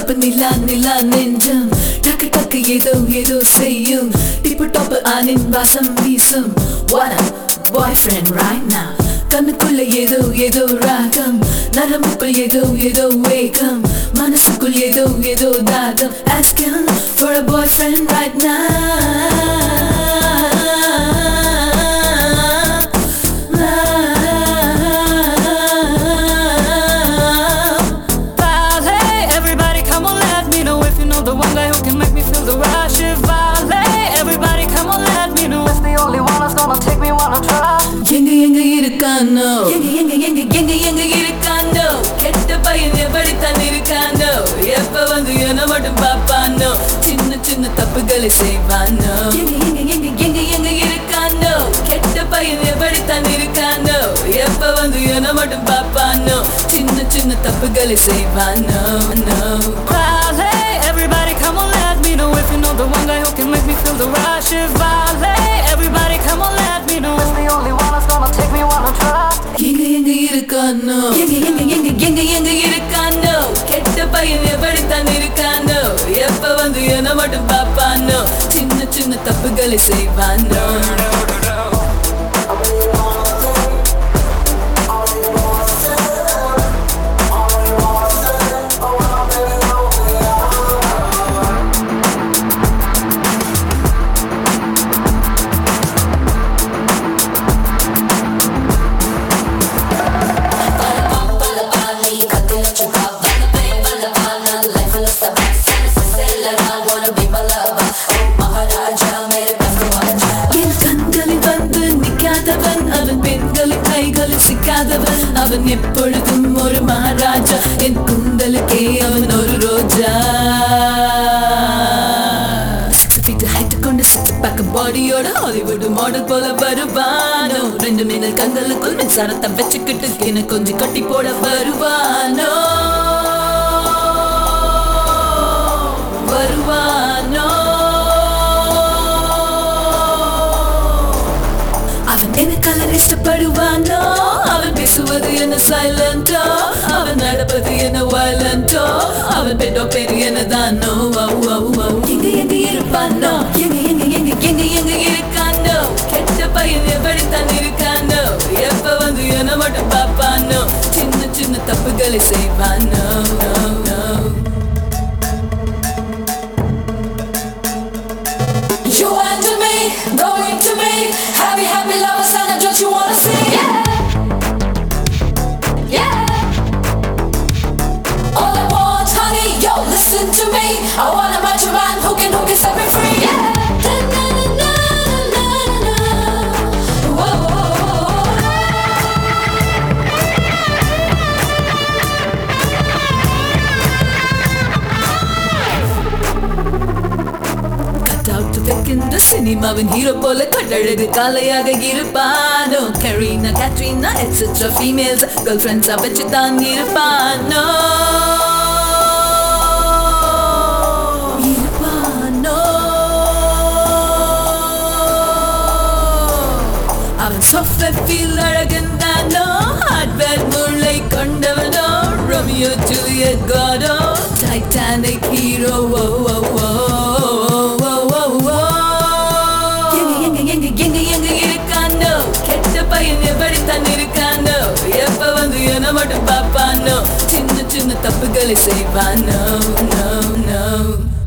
தப்பு நிலா நிலா நெஞ்சம் டக்கு டக்கு ஏதோ ஏதோ செய்யும் டிப்பு டாப்பு ஆனின் வாசம் வீசும் What a boyfriend right now கண்ணுக்குள்ள ஏதோ ஏதோ ராகம் நரம்புக்குள் ஏதோ ஏதோ வேகம் மனசுக்குள் ஏதோ ஏதோ தாகம் Asking for a boyfriend right now Ballet, everybody come on, let me know if you know the one guy who can make me feel the rush. If ballet, everybody come on, let me know. It's the only one that's gonna take me wanna try. எங்க எங்க இருக்கானோ எங்க எங்க எங்க எங்க எங்க இருக்கானோ கெட்ட பையன் எப்படித்தான் இருக்கானோ எப்ப வந்து என்ன மட்டும் பாப்பானோ சின்ன சின்ன தப்புகளை செய்வானோ எங்க எங்க எங்க எங்க எங்க இருக்கானோ கெட்ட பையன் எப்படித்தான் இருக்கானோ எப்ப வந்து என்ன மட்டும் பாப்பானோ சின்ன சின்ன தப்புகளை செய்வானோ no. Ballet, everybody come on, let me know if you know the one guy who can make me feel the rush. If ballet, everybody come on, let me know. It's the only one that's gonna take me wanna try. எங்க எங்க இருக்கானோ எங்க எங்க எங்க எங்க எங்க இருக்கானோ கெட்ட பையன் எப்படித்தான் இருக்கானோ எப்ப வந்து என்ன மட்டும் பாப்பானோ சின்ன சின்ன தப்புகளை செய்வானோ என் கண்களில் வந்து நிக்காதவன் அவன் பெண்களின் கைகளில் சிக்காதவன் அவன் எப்பொழுதும் ஒரு மகாராஜா என் குந்தலுக்கே அவன் ஒரு ரோஜா Six feet height கொண்டு six pack பாடியோட ஹாலிவுட் மாடல் போல வருவானோ ரெண்டு மின்னல் கண்களுக்குள் மின்சாரத்தை வச்சுக்கிட்டு என்ன கொஞ்சம் கட்டி போட வருவானோ வருவானோ அவன் என்ன கலர் இஷ்டப்படுவானோ அவன் பேசுவது என்ன சைலண்டோ அவன் நடப்பது என்ன வயலண்டோ அவன் பெட்டோ பேரு என்ன தானோ எங்க எங்க இருப்பானோ எங்க எங்க எங்க எங்க எங்க இருக்கானோ கெட்ட பையன் எப்படித்தான் இருக்கானோ எப்ப வந்து என்ன மட்டும் பாப்பானோ சின்ன சின்ன தப்புகளை செய்வானோ no, no. You and me, going to me, happy, happy lovers, and I just you wanna see. Yeah, yeah. All I want, honey, yo, listen to me. I wanna match a man who can, who can set me free. Yeah. Da-na-na-na-na-na-na. Whoa, whoa, whoa, whoa. Cutout வைக்கின்ற சினிமாவின் hero போல கட்டழகு காலையாக இருப்பானோ Kareena Katrina etcetera females girl ஃப்ரெண்ட்ஸா வச்சு தான் இருப்பானோ இருப்பானோ அவன் சாஃப்ட்வேர் ஃபீல் அழகன் தானோ ஹார்ட்வேர் முளை கொண்டவனோ ரோமியோ ஜூலியட் காடோ டைட்டானிக் ஹீரோ ஓ ஓ ஓ ஓ ஓ ஓ எங்க எங்க எங்க எங்க எங்க இருக்கானோ கெட்ட பையன் எப்படித்தான் இருக்கானோ எப்ப வந்து என்ன மட்டும் பாப்பானோ சின்ன சின்ன தப்புகளை செய்வானோ no no